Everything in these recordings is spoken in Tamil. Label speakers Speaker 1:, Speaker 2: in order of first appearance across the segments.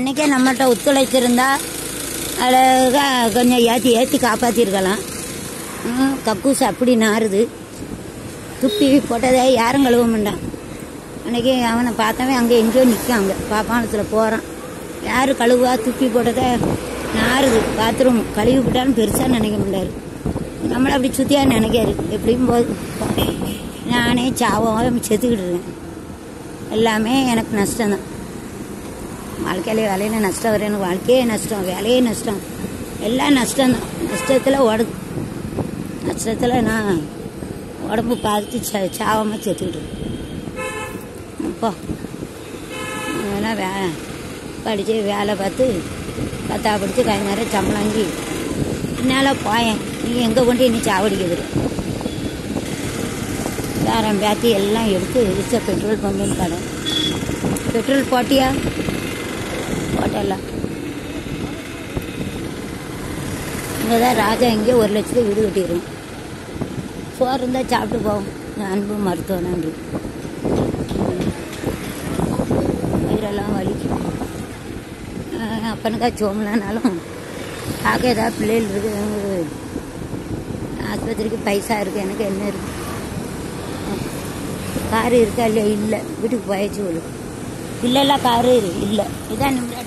Speaker 1: அன்னைக்கே நம்மகிட்ட ஒத்துழைச்சிருந்தா அழகா கொஞ்சம் ஏற்றி ஏற்றி காப்பாற்றிருக்கலாம் ம், கக்கூஸ் அப்படி நாறுது துப்பி போட்டதை யாரும் கழுவ மாட்டான் அன்னைக்கு அவனை பார்த்தவன் அங்கே எங்கேயோ நிற்காங்க பாப்பானத்தில் போகிறான் யார் கழுவா துப்பி போட்டதை நாறுது பாத்ரூம் கழுவி விட்டாலும் பெருசாக நினைக்க மாட்டாரு நம்மளை அப்படி சுற்றியாக நினைக்காரு எப்படியும் போது நானே சாவம் செத்துக்கிட்டு இருக்கேன் எல்லாமே எனக்கு நஷ்டம்தான் வாழ்க்கையில வேலையில நஷ்டம் வரும் எனக்கு வாழ்க்கையே நஷ்டம் வேலையே நஷ்டம் எல்லாம் நஷ்டம்தான் நஷ்டத்தில் ஓடுது நஷ்டத்தில் நான் உடம்பு பாதித்து சா சாவாமல் செத்துக்கிட்டு இருக்கேன். அப்போ அதெல்லாம் வே படித்து வேலை பார்த்து பத்தா படித்து கை நேரம் சம்பளம் வாங்கி என்னால் போயேன் நீ எங்கே கொண்டு நீ சாவடிக்குது வேறம் பேத்தி எல்லாம் எடுத்து ரிச்ச பெட்ரோல் பம்புன்னு கடை பெட்ரோல் போட்டியா போட்டல இங்கே தான் ராஜா எங்கேயோ ஒரு லட்சத்துக்கு வீடு கட்டிடுவோம் சோறு இருந்தால் சாப்பிட்டு போவோம் இந்த அன்பு மருத்துவம் நன்றி வயிறெல்லாம் வலிக்கும் ஆஹ் அப்பனுக்கா சோமலனாலும் பார்க்க ஏதாவது பிள்ளைகள் இருக்குது ஆஸ்பத்திரிக்கு பைசா இருக்குது எனக்கு என்ன இருக்கு காரு இருக்கா இல்லையா இல்லை வீட்டுக்கு போயாச்சு ஒரு இல்லைல்ல காரு இல்லை இதான் நிம்மதியாடா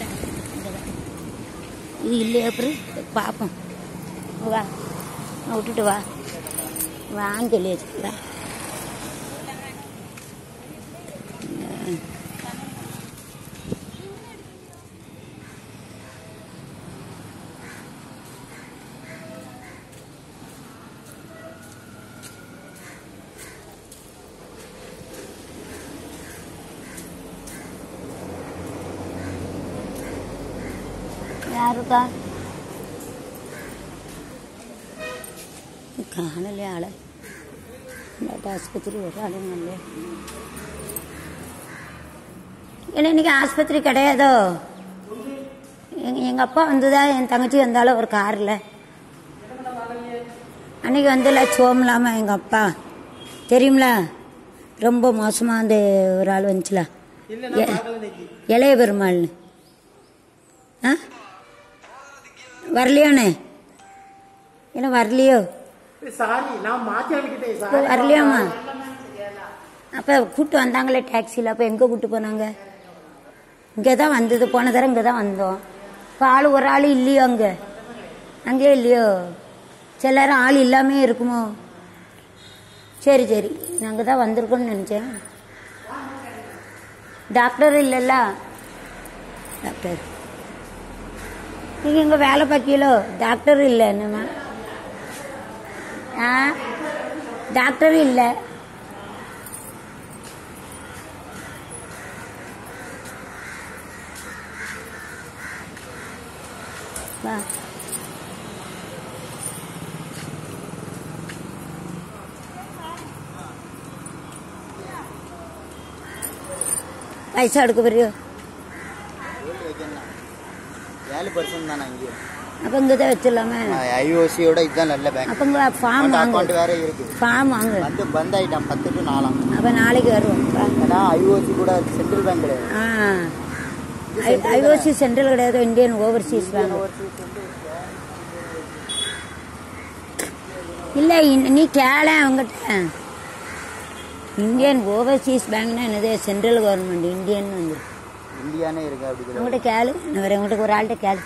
Speaker 1: இது இல்லையா அப்புறம் பார்ப்போம் வா நான் விட்டுட்டு வா வான்னு சொல்லி வச்சுக்கிறேன் யாருக்கா കാണല്ലേ ആളെ എന്നിട്ട് ആസ്പത്രി ഒരു ആളും நல்லே இல்லை இன்னைக்கு ஆஸ்பத்திரி கிடையாதோ எங்க எங்க அப்பா வந்ததா என் தங்கச்சி வந்தாலும் ஒரு கார்ல அன்னைக்கு வந்துல சோமலாமா எங்க அப்பா தெரியுங்களா ரொம்ப மோசமா அந்த ஒரு ஆள் வந்துச்சுல எ- இளைய பெருமாள்னு ஆ வரலையோண்ணே இல்லை வரலையோ
Speaker 2: சாரி நான் மாத்தி அனுப்பிக்கிட்டேன்
Speaker 1: இப்போ
Speaker 2: சாரி
Speaker 1: வரலையாம்மா அப்போ கூட்டு வந்தாங்களே டாக்ஸியில் அப்போ எங்கே கூட்டு போனாங்க இங்கே தான் வந்தது போன தடவை இங்கே தான் வந்தோம் இப்போ ஆள் ஒரு ஆள் இல்லையோ அங்கே அங்கேயே இல்லையோ சில நேரம் ஆள் இல்லாமே இருக்குமோ சரி சரி நாங்கள் தான் வந்திருக்கோம்னு நினச்சேன் டாக்டர் இல்லைல்ல டாக்டர் நீங்கள் இங்கே வேலை பார்க்கீங்களோ டாக்டர் இல்லை என்னம்மா ஆ டாக்டர் இல்லை வா பைசா எடுக்க போறியோ
Speaker 3: ஏழு பர்சன்ட் தானே இங்கே
Speaker 1: அப்போ இங்கே தான் வச்சிடலாமே
Speaker 3: ஐஓசியோட இதுதான் நல்ல பேங்க்
Speaker 1: அப்போ இங்கே ஃபார்ம் வாங்க
Speaker 3: அக்கௌண்ட் வேற இருக்கு
Speaker 1: ஃபார்ம் வாங்க
Speaker 3: வந்து பந்த் ஆயிட்டான் பத்து டு நாலாம்
Speaker 1: அப்போ நாளைக்கு வருவோம் வா.
Speaker 3: ஏன்னா ஐஓசி கூட சென்ட்ரல் பேங்க் கிடையாது
Speaker 1: ஆ ஐஓசி சென்ட்ரல் கிடையாது இந்தியன் ஓவர்சீஸ் பேங்க் இல்லை இன்- நீ கேள அவங்ககிட்ட இந்தியன் ஓவர்சீஸ் பேங்க்னா என்னது சென்ட்ரல் கவர்மெண்ட் இந்தியன் வந்து
Speaker 3: இந்தியானே இருக்கு அப்படி
Speaker 1: அவங்ககிட்ட கேளு நான் வரேன் உங்கள்கிட்ட ஒரு ஆள்கிட்ட கேளு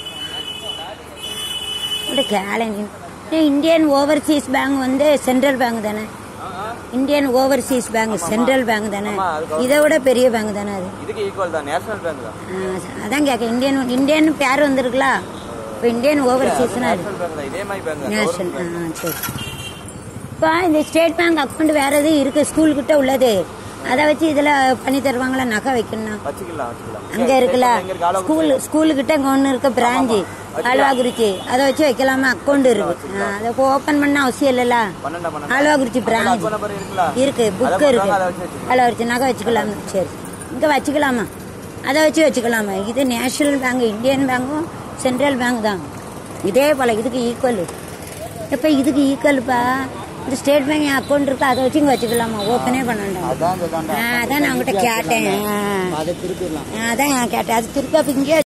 Speaker 1: உங்கள்கிட்ட கேள நீ நீ இந்தியன் ஓவர்சீஸ் பேங்க் வந்து சென்ட்ரல் பேங்க் தானே Indian overseas bank central bank தானே இதை விட பெரிய பேங்க் தானே அது
Speaker 4: இதுக்கு ஈக்குவல் தான் நேஷனல் பேங்க் தான்
Speaker 1: ஆ, அதான் கேட்க இந்தியன் இந்தியன் பேர் வந்திருக்குல இப்போ இந்தியன் ஓவர்சீஸ்னா அது
Speaker 4: நேஷனல் பேங்க் தான் இதே மாதிரி பேங்க் தான்
Speaker 1: நேஷனல் ஆ சரி இப்போ இந்த ஸ்டேட் பேங்க் அக்கௌண்ட் வேற எதுவும் இருக்கு ஸ்கூல் கிட்ட உள்ளது அதை வச்சு இதில் பண்ணி தருவாங்களா நகை வைக்கணும்
Speaker 4: வச்சுக்கலாம் வச்சுக்கலாம்
Speaker 1: அங்க இருக்குல்ல
Speaker 4: இங்க இருக்கு ஆலோ
Speaker 1: ஸ்கூல் ஸ்கூலு கிட்ட இங்க ஒன்று இருக்கு பிராஞ்சு ஆழ்வாகுறிச்சி அதை வச்சு வைக்கலாமா அக்கௌண்ட் இருக்கு ஆ, அதை இப்போ ஓப்பன் பண்ண அவசியம் இல்லைல்ல
Speaker 4: பன்னெண்டா பன்னெண்டு
Speaker 1: ஆழ்வாகுறிச்சி பிராஞ்ச்
Speaker 4: அக்கௌண்ட் நம்பர் இருக்குல்ல
Speaker 1: இருக்கு
Speaker 4: அதை
Speaker 1: புக்கு
Speaker 4: போட்டாங்க,
Speaker 1: இருக்கு
Speaker 4: அதை வச்சு வச்சுக்கலாம்.
Speaker 1: ஆழ்வாகுறிச்சி நகை வச்சுக்கலாம் சரி இங்க வச்சுக்கலாமா அதை வச்சு வச்சுக்கலாமா இது நேஷனல் பேங்க் இந்தியன் பேங்கும் சென்ட்ரல் பேங்க் தான் இதே போல இதுக்கு ஈக்குவல் இப்போ இதுக்கு ஈக்குவல்ப்பா இந்த ஸ்டேட் பேங்க் அக்கௌண்ட் இருக்கு அதை வச்சு இங்க வச்சுக்கலாமா ஓப்பனே பண்ணண்டா
Speaker 3: அதான் இதுதான்டா
Speaker 1: அதான் நான் உங்ககிட்ட கேட்டேன் ஆ.
Speaker 3: அதை திருப்பிடலாம்
Speaker 1: அதான் கேட்டேன் அது திருப்பி அப்ப இங்கே